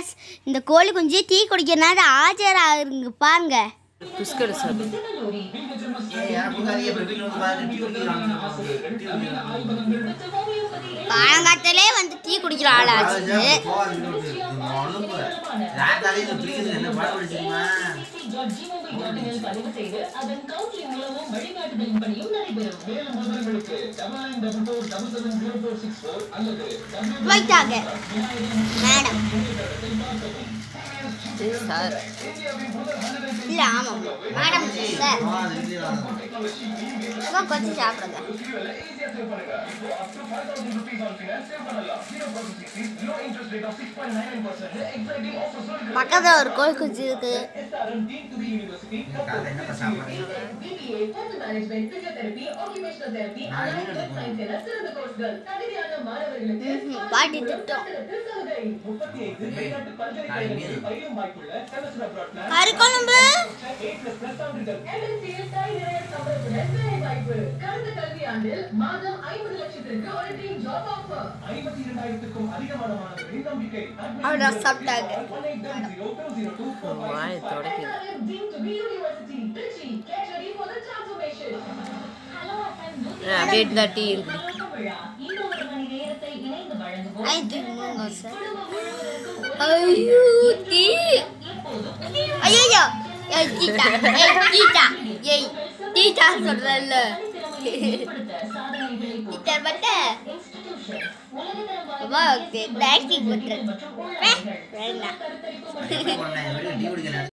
Case இந்த கோழி குஞ்சு டீ குடிக்கிறனால ஆஜராகுங்க பாருங்க பிஸ்கட் சாப்பிடு காலங்காத்திலே வந்து டீ குடிக்கிற ஆளாச்சு போயிட்டாங்க மேடம் சார் இல்ல ஆமாம் மேடம் சார் சும்மா கொஞ்சம் சாப்பிடுங்க பக்கத்தில் ஒரு கோழி குஞ்சு இருக்கு ம்ஹும். பாட்டி திட்டம் கறிக்குழம்பு அவ்வளோ சாப்பிட்டாங்க வாயை தொடக்குது அப்படியே தான் டீ இருக்கு ஐந்து மூணு சார் ஐயோ டீ ஐயோ ஏய் டீட்டா ஏய் டீட்டா ஏய் டீட்டா சொல்றல்ல டீச்சர் பட்ட அப்பா ஆக்டிங் பண்றேன் வேண்டாம்